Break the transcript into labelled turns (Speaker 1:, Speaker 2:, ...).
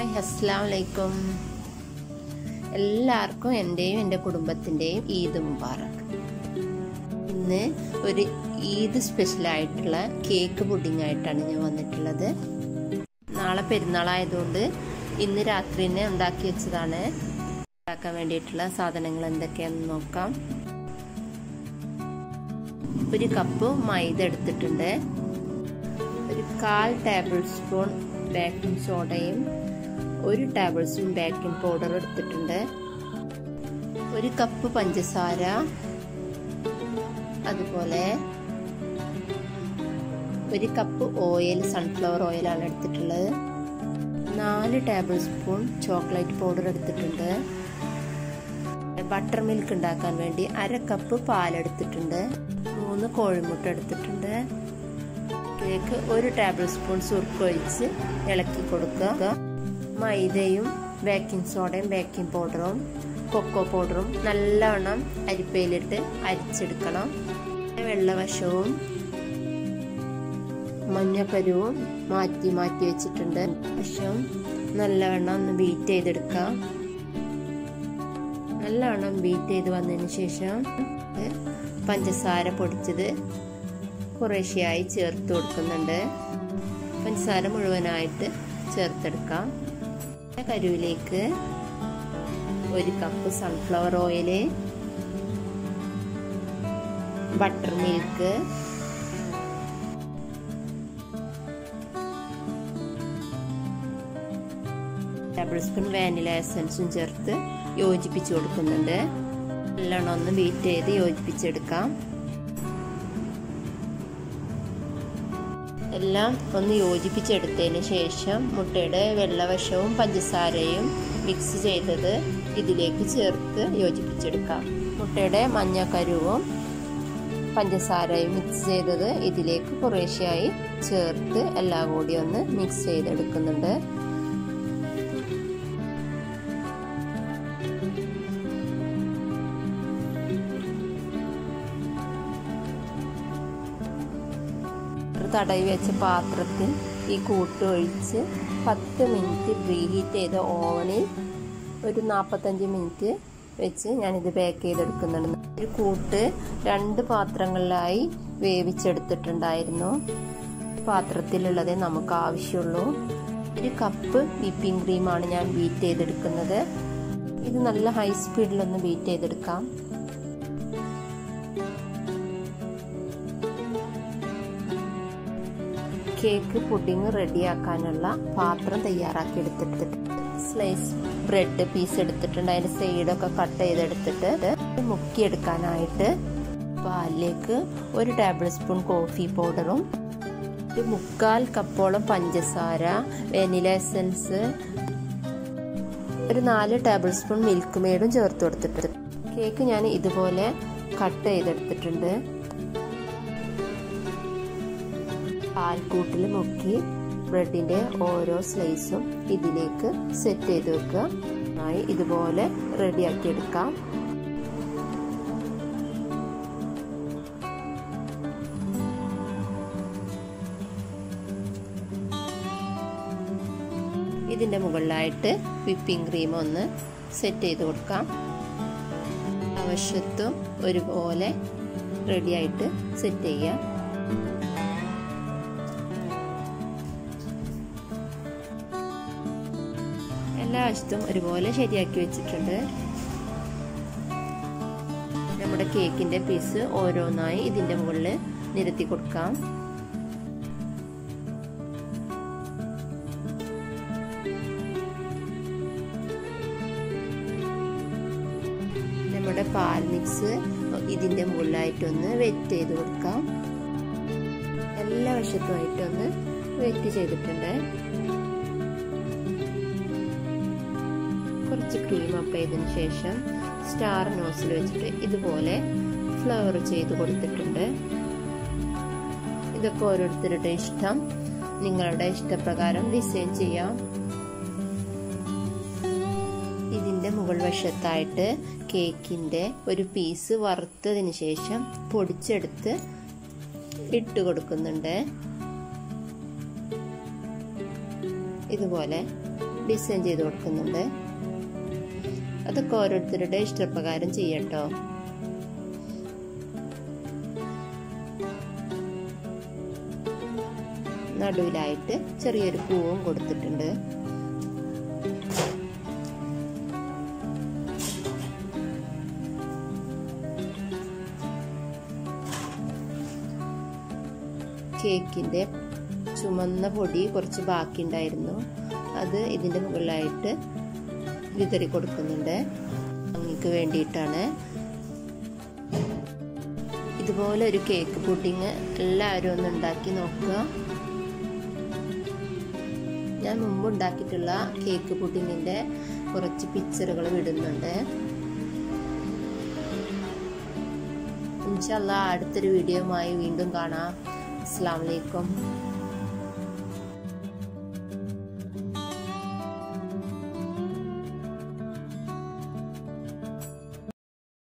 Speaker 1: hi അസ്സാം വലൈക്കും എല്ലാവർക്കും എൻ്റെയും എൻ്റെ കുടുംബത്തിൻ്റെയും ഈദ് മുബാറക് ഇന്ന് ഒരു ഈദ് സ്പെഷ്യലായിട്ടുള്ള കേക്ക് പുഡിംഗ് ആയിട്ടാണ് ഞാൻ വന്നിട്ടുള്ളത് നാളെ പെരുന്നാളായതുകൊണ്ട് ഇന്ന് രാത്രി തന്നെ ഉണ്ടാക്കി വെച്ചതാണ് ഉണ്ടാക്കാൻ വേണ്ടിയിട്ടുള്ള സാധനങ്ങൾ എന്തൊക്കെയാണെന്ന് നോക്കാം ഒരു കപ്പ് മൈദ എടുത്തിട്ടുണ്ട് ഒരു കാൽ ടേബിൾ സ്പൂൺ ബേക്കിംഗ് സോഡയും ഒരു ടേബിൾ സ്പൂൺ ബേക്കിംഗ് പൗഡർ എടുത്തിട്ടുണ്ട് ഒരു കപ്പ് പഞ്ചസാര അതുപോലെ ഒരു കപ്പ് ഓയിൽ സൺഫ്ലവർ ഓയിലാണ് എടുത്തിട്ടുള്ളത് നാല് ടേബിൾ സ്പൂൺ ചോക്ലേറ്റ് പൗഡർ എടുത്തിട്ടുണ്ട് ബട്ടർ മിൽക്ക് ഉണ്ടാക്കാൻ വേണ്ടി അര കപ്പ് പാലെടുത്തിട്ടുണ്ട് മൂന്ന് കോഴിമുട്ട എടുത്തിട്ടുണ്ട് കേക്ക് ഒരു ടേബിൾ സ്പൂൺ സുർക്ക് ഒഴിച്ച് ഇളക്കി കൊടുക്കുക മൈദയും ബേക്കിംഗ് സോഡയും ബേക്കിംഗ് പൗഡറും കൊക്കോ പൗഡറും നല്ലവണ്ണം അരിപ്പയിലിട്ട് അരിച്ചെടുക്കണം വെള്ളവശവും മഞ്ഞക്കരുവും മാറ്റി മാറ്റി വെച്ചിട്ടുണ്ട് വശം നല്ലവണ്ണം ഒന്ന് ബീറ്റ് ചെയ്തെടുക്കാം നല്ലവണ്ണം ബീറ്റ് ചെയ്ത് വന്നതിന് ശേഷം പഞ്ചസാര പൊടിച്ചത് കുറേശ്ശെയായി ചേർത്ത് കൊടുക്കുന്നുണ്ട് പഞ്ചസാര മുഴുവനായിട്ട് ചേർത്തെടുക്കാം കരുവിലേക്ക് ഒരു cup sunflower oil buttermilk tablespoon vanilla എസൻസും ചേർത്ത് യോജിപ്പിച്ച് കൊടുക്കുന്നുണ്ട് നല്ലോണം ഒന്ന് ബീറ്റ് ചെയ്ത് യോജിപ്പിച്ചെടുക്കാം എല്ലാം ഒന്ന് യോജിപ്പിച്ചെടുത്തതിന് ശേഷം മുട്ടയുടെ വെള്ളവശവും പഞ്ചസാരയും മിക്സ് ചെയ്തത് ഇതിലേക്ക് ചേർത്ത് യോജിപ്പിച്ചെടുക്കാം മുട്ടയുടെ മഞ്ഞക്കരുവും പഞ്ചസാരയും മിക്സ് ചെയ്തത് ഇതിലേക്ക് കുറേശ്ശെയായി ചേർത്ത് എല്ലാം കൂടി ഒന്ന് മിക്സ് ചെയ്തെടുക്കുന്നുണ്ട് തടവി വെച്ച പാത്രത്തിൽ ഈ കൂട്ട് ഒഴിച്ച് പത്ത് മിനിറ്റ് പ്രീഹീറ്റ് ചെയ്ത ഓവനിൽ ഒരു നാൽപ്പത്തഞ്ച് മിനിറ്റ് വെച്ച് ഞാനിത് ബേക്ക് ചെയ്തെടുക്കുന്നുണ്ട് ഒരു കൂട്ട് രണ്ട് പാത്രങ്ങളിലായി വേവിച്ചെടുത്തിട്ടുണ്ടായിരുന്നു പാത്രത്തിലുള്ളതേ നമുക്ക് ആവശ്യമുള്ളൂ ഒരു കപ്പ് വിപ്പിംഗ് ക്രീമാണ് ഞാൻ ബീറ്റ് ചെയ്തെടുക്കുന്നത് ഇത് നല്ല ഹൈ സ്പീഡിലൊന്ന് ബീറ്റ് ചെയ്തെടുക്കാം കേക്ക് പുഡിങ് റെഡിയാക്കാനുള്ള പാത്രം തയ്യാറാക്കി എടുത്തിട്ട് സ്ലൈസ് ബ്രെഡ് പീസ് എടുത്തിട്ടുണ്ട് അതിന്റെ സൈഡൊക്കെ കട്ട് ചെയ്തെടുത്തിട്ട് മുക്കിയെടുക്കാനായിട്ട് പാലിലേക്ക് ഒരു ടേബിൾ സ്പൂൺ കോഫി പൗഡറും ഒരു മുക്കാൽ കപ്പോളം പഞ്ചസാര വെനില എസൻസ് ഒരു നാല് ടേബിൾ സ്പൂൺ മിൽക്ക് മെയ്ഡും ചേർത്ത് കൊടുത്തിട്ട് കേക്ക് ഞാൻ ഇതുപോലെ കട്ട് ചെയ്തെടുത്തിട്ടുണ്ട് പാൽക്കൂട്ടിൽ മുക്കി ബ്രെഡിന്റെ ഓരോ സ്ലൈസും ഇതിലേക്ക് സെറ്റ് ചെയ്ത് വെക്കുക നന്നായി ഇതുപോലെ റെഡിയാക്കി എടുക്കാം ഇതിന്റെ മുകളിലായിട്ട് വിപ്പിംഗ് ക്രീം ഒന്ന് സെറ്റ് ചെയ്ത് കൊടുക്കാം ആവശ്യത്തും ഒരുപോലെ റെഡിയായിട്ട് സെറ്റ് ചെയ്യാം എല്ലാ വശത്തും ഒരുപോലെ ശരിയാക്കി വെച്ചിട്ടുണ്ട് നമ്മുടെ കേക്കിന്റെ പീസ് ഓരോന്നായി ഇതിന്റെ മുകളിൽ നിരത്തി കൊടുക്കാം നമ്മുടെ പാൽ മിക്സ് ഇതിന്റെ മുകളിലായിട്ടൊന്ന് വെറ്റ് ചെയ്ത് കൊടുക്കാം എല്ലാ വശത്തുമായിട്ടൊന്ന് വെറ്റ് ചെയ്തിട്ടുണ്ട് കുറച്ച് ക്രീം അപ്പ് ചെയ്തതിന് ശേഷം സ്റ്റാർ നോസിൽ വെച്ചിട്ട് ഇതുപോലെ ഫ്ലവർ ചെയ്ത് കൊടുത്തിട്ടുണ്ട് ഇതൊക്കെ ഓരോരുത്തരുടെ ഇഷ്ടം നിങ്ങളുടെ ഇഷ്ടപ്രകാരം ഡിസൈൻ ചെയ്യാം ഇതിന്റെ മുകൾ വശത്തായിട്ട് കേക്കിന്റെ ഒരു പീസ് വറുത്തതിന് ശേഷം പൊടിച്ചെടുത്ത് ഇട്ട് കൊടുക്കുന്നുണ്ട് ഇതുപോലെ ഡിസൈൻ ചെയ്ത് കൊടുക്കുന്നുണ്ട് അതൊക്കെ ഓരോരുത്തരുടെ ഇഷ്ടപ്രകാരം ചെയ്യട്ടോ നടുവിലായിട്ട് ചെറിയൊരു പൂവും കൊടുത്തിട്ടുണ്ട് കേക്കിൻ്റെ ചുമന്ന പൊടി കുറച്ച് ബാക്കിയുണ്ടായിരുന്നു അത് ഇതിൻ്റെ മുകളിലായിട്ട് വിതറി കൊടുക്കുന്നുണ്ട് ഭംഗിക്ക് വേണ്ടിയിട്ടാണ് ഇതുപോലെ ഒരു കേക്ക് പുഡിങ് എല്ലാവരും ഒന്ന് ഉണ്ടാക്കി നോക്കുക ഞാൻ മുമ്പ് ഉണ്ടാക്കിയിട്ടുള്ള കേക്ക് പുഡിങ്ങിൻ്റെ കുറച്ച് പിക്ചറുകൾ വിടുന്നുണ്ട് ഇൻഷല്ല അടുത്തൊരു വീഡിയോയുമായി വീണ്ടും കാണാം അസ്സാം വലൈക്കും